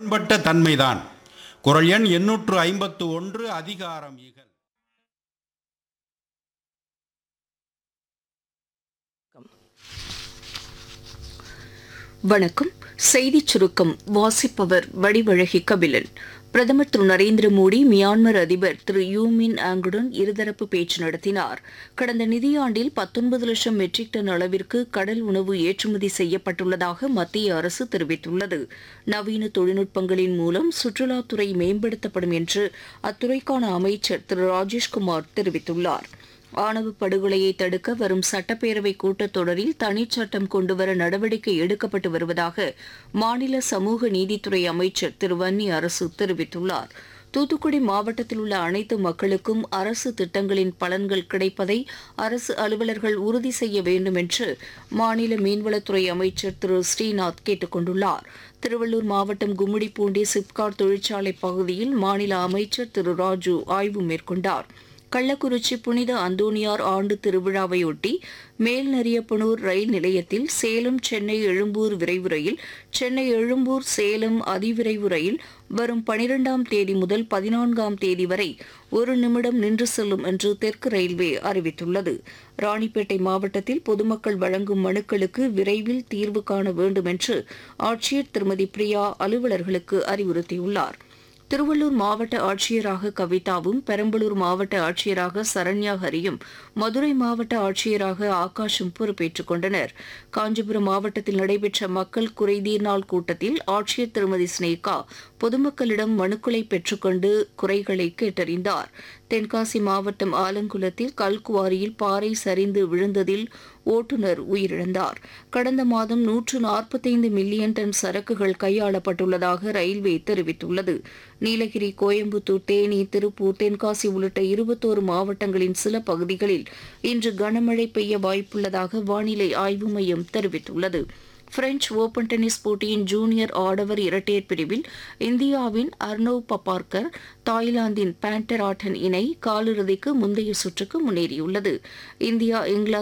பட்ட தன்மைதான் குரல் எண் எண்ணூற்று ஐம்பத்து ஒன்று அதிகாரம் இகல் வணக்கம் செய்திச் சுருக்கம் வாசிப்பவர் வடிவழகி கபிலன் பிரதமர் திரு நரேந்திர மோடி மியான்மர் அதிபர் திரு யூமின் ஆங்குடன் இருதரப்பு பேச்சு நடத்தினார் கடந்த நிதியாண்டில் பத்தொன்பது லட்சம் மெட்ரிக் டன் அளவிற்கு கடல் உணவு ஏற்றுமதி செய்யப்பட்டுள்ளதாக மத்திய அரசு தெரிவித்துள்ளது நவீன தொழில்நுட்பங்களின் மூலம் சுற்றுலாத்துறை மேம்படுத்தப்படும் என்று அத்துறைக்கான அமைச்சர் திரு ராஜேஷ்குமார் தெரிவித்துள்ளார் ஆணவ படுகொலையை தடுக்க வரும் சட்டப்பேரவை கூட்டத்தொடரில் தனிச்சட்டம் கொண்டுவர நடவடிக்கை எடுக்கப்பட்டு வருவதாக மாநில சமூக நீதித்துறை அமைச்சர் திரு வன்னி அரசு தெரிவித்துள்ளார் தூத்துக்குடி மாவட்டத்தில் உள்ள அனைத்து மக்களுக்கும் அரசு திட்டங்களின் பலன்கள் கிடைப்பதை அரசு அலுவலர்கள் உறுதி செய்ய வேண்டும் என்று மாநில மீன்வளத்துறை அமைச்சர் திரு ஸ்ரீநாத் கேட்டுக் கொண்டுள்ளார் திருவள்ளூர் மாவட்டம் கும்மிடிப்பூண்டி சிப்காட் தொழிற்சாலை பகுதியில் மாநில அமைச்சர் திரு ராஜு ஆய்வு மேற்கொண்டார் கள்ளக்குறிச்சி புனித அந்தோணியார் ஆண்டு திருவிழாவையொட்டி மேல்நரியப்பனூர் ரயில் நிலையத்தில் சேலம் சென்னை எழும்பூர் விரைவு ரயில் சென்னை எழும்பூர் சேலம் அதிவிரைவு ரயில் வரும் பனிரெண்டாம் தேதி முதல் பதினான்காம் தேதி வரை ஒரு நிமிடம் நின்று செல்லும் என்று தெற்கு ரயில்வே அறிவித்துள்ளது ராணிப்பேட்டை மாவட்டத்தில் பொதுமக்கள் வழங்கும் மனுக்களுக்கு விரைவில் தீர்வு காண வேண்டும் என்று ஆட்சியர் திருமதி பிரியா அலுவலர்களுக்கு அறிவுறுத்தியுள்ளார் திருவள்ளூர் மாவட்ட ஆட்சியராக கவிதாவும் பெரம்பலூர் மாவட்ட ஆட்சியராக சரண்யா ஹரியும் மதுரை மாவட்ட ஆட்சியராக ஆகாஷும் பொறுப்பேற்றுக் கொண்டனர் காஞ்சிபுரம் மாவட்டத்தில் நடைபெற்ற மக்கள் குறைதீர் நாள் கூட்டத்தில் ஆட்சியர் திருமதி ஸ்னேகா பொதுமக்களிடம் மனுக்களை பெற்றுக்கொண்டு குறைகளை கேட்டறிந்தார் தென்காசி மாவட்டம் ஆலங்குளத்தில் கல்குவாரியில் பாறை சரிந்து விழுந்ததில் ஓட்டுநர் உயிரிழந்தார் கடந்த மாதம் நூற்று நாற்பத்தைந்து மில்லியன் டன் சரக்குகள் கையாளப்பட்டுள்ளதாக ரயில்வே தெரிவித்துள்ளது நீலகிரி கோயம்புத்தூர் தேனி திருப்பூர் தென்காசி உள்ளிட்ட இருபத்தோரு மாவட்டங்களின் சில பகுதிகளில் இன்று கனமழை பெய்ய வாய்ப்புள்ளதாக வானிலை ஆய்வு மையம் தெரிவித்துள்ளது பிரெஞ்ச் ஓபன் டென்னிஸ் போட்டியின் ஜூனியர் ஆடவர் இரட்டையர் பிரிவில் இந்தியாவின் அர்னவ் பப்பார்கர் தாய்லாந்தின் பேண்டர் ஆட்டன் இணை காலிறுதிக்கு முந்தைய சுற்றுக்கு முன்னேறியுள்ளது இந்தியா இங்கிலாந்து